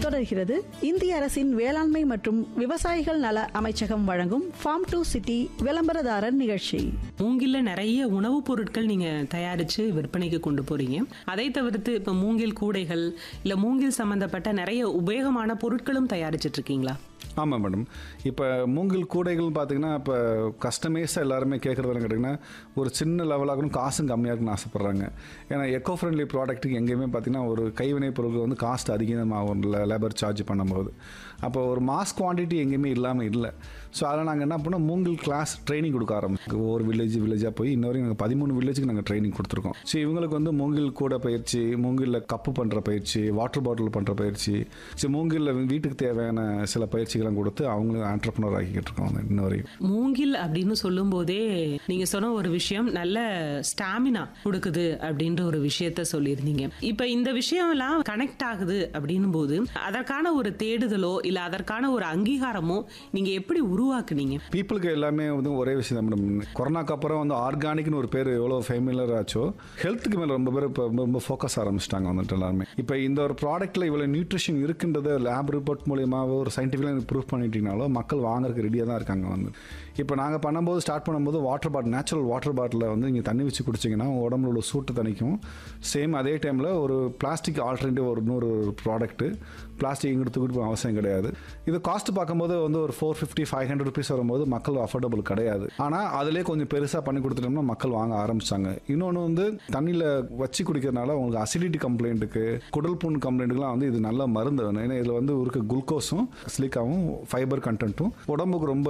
தொடர்கிறது இந்திய அரசின் வேளாண்மை மற்றும் விவசாயிகள் நல அமைச்சகம் வழங்கும் ஃபார்ம் டு சிட்டி விளம்பரதாரர் நிகழ்ச்சி மூங்கில்ல நிறைய உணவுப் பொருட்கள் நீங்க தயாரிச்சு விற்பனைக்கு கொண்டு போறீங்க அதை தவிர்த்து இப்ப மூங்கில் கூடைகள் இல்ல மூங்கில் சம்பந்தப்பட்ட நிறைய உபயோகமான பொருட்களும் தயாரிச்சிட்டு இருக்கீங்களா ஆமாம் மேடம் இப்போ மூங்கில் கூடைகள் பார்த்தீங்கன்னா இப்போ கஸ்டமைஸாக எல்லாருமே கேட்குறது கேட்டிங்கன்னா ஒரு சின்ன லெவலாகணும் காசும் கம்மியாக இருக்குன்னு ஆசைப்பட்றாங்க ஏன்னா எக்கோ ஃப்ரெண்ட்லி ப்ராடக்ட்டுக்கு எங்கேயுமே பார்த்தீங்கன்னா ஒரு கைவினை பொருட்கள் வந்து காஸ்ட் அதிகமாகும் லேபர் சார்ஜ் பண்ணும்போது அப்போ ஒரு மாஸ் குவான்டிட்டி எங்கேயுமே இல்லாமல் இல்லை ஸோ அதில் நாங்கள் என்ன பண்ணோம் மூங்கில் கிளாஸ் ட்ரைனிங் கொடுக்க ஆரம்பிச்சோம் ஒவ்வொரு வில்லேஜ் வில்லேஜாக போய் இன்னொரு நாங்கள் பதிமூணு வில்லேஜுக்கு நாங்கள் ட்ரைனிங் கொடுத்துருக்கோம் ஸோ இவங்களுக்கு வந்து மூங்கில் கூடை பயிற்சி மூங்கிலில் கப்பு பண்ணுற பயிற்சி வாட்டர் பாட்டில் பண்ணுற பயிற்சி ஸோ மூங்கிலில் வீட்டுக்கு தேவையான சில பயிற்சிகளும் கொடுத்து அவங்களும் ஆண்டர்பனர் ஆக்கிக்கிட்டு இருக்கோம் இன்ன வரையும் மூங்கில் அப்படின்னு சொல்லும் போதே நீங்க சொன்ன ஒரு விஷயம் நல்ல ஸ்டாமினா கொடுக்குது அப்படின்ற ஒரு விஷயத்த சொல்லியிருந்தீங்க இப்ப இந்த விஷயம் எல்லாம் கனெக்ட் ஆகுது அப்படின்னும் போது அதற்கான ஒரு தேடுதலோ இல்ல அதற்கான ஒரு அங்கீகாரமோ நீங்க எப்படி உருவாக்குனீங்க பீப்புளுக்கு எல்லாமே வந்து ஒரே விஷயம் தான் மேடம் கொரோனாக்கு அப்புறம் வந்து ஆர்கானிக்னு ஒரு பேர் எவ்வளோ ஃபேமிலியர் ஆச்சோ ஹெல்த்துக்கு மேலே ரொம்ப பேர் இப்போ ரொம்ப ரொம்ப ஃபோக்கஸ் ஆரம்பிச்சிட்டாங்க வந்துட்டு எல்லாருமே இப்போ இந்த ஒரு ப்ராடக்ட்டில் இவ்வளோ நியூட்ரிஷன் இருக்குன்றதை லேப் ரிப்போர்ட் மூலியமாக ஒரு சயின்டிஃபிக்காக ப்ரூவ் பண்ணிட்டீங்கனாலும் மக்கள் வாங்குறதுக்கு ரெடியாக தான் இருக்காங்க வந்து இப்போ நாங்கள் பண்ணும்போது ஸ்டார்ட் பண்ணும்போது வாட்டர் பாட்டில் நேச்சுரல் வாட்டர் பாட்டிலில் வந்து நீங்கள் தண்ணி வச்சு குடிச்சிங்கன்னா உங்கள் உடம்புல உள்ள சூட்டு தணிக்கும் சேம் அதே டைமில் ஒரு பிளாஸ்டிக் ஆல்டர்னேட்டிவ் ஒரு இன்னொரு ப்ராடக்ட்டு பிளாஸ்டிக் இங்கிட்டு தூக்கிட்டு போக அவசியம் கிடையாது இது காஸ்ட் பார்க்கும்போது வந்து ஒரு four fifty five hundred rupees வரும்போது மக்கள் அஃபோர்டபுள் கிடையாது ஆனால் அதிலே கொஞ்சம் பெருசாக பண்ணி கொடுத்துட்டோம்னா மக்கள் வாங்க ஆரம்பிச்சாங்க இன்னொன்று வந்து தண்ணியில் வச்சு குடிக்கிறதுனால உங்களுக்கு அசிடிட்டி கம்ப்ளைண்ட்டுக்கு குடல் புண் கம்ப்ளைண்ட்டுக்குலாம் வந்து இது நல்ல மருந்து வேணும் ஏன்னா இதில் வந்து இருக்க குளுக்கோஸும் சிலிக்காவும் ஃபைபர் கண்டென்ட்டும் உடம்புக்கு ரொம்ப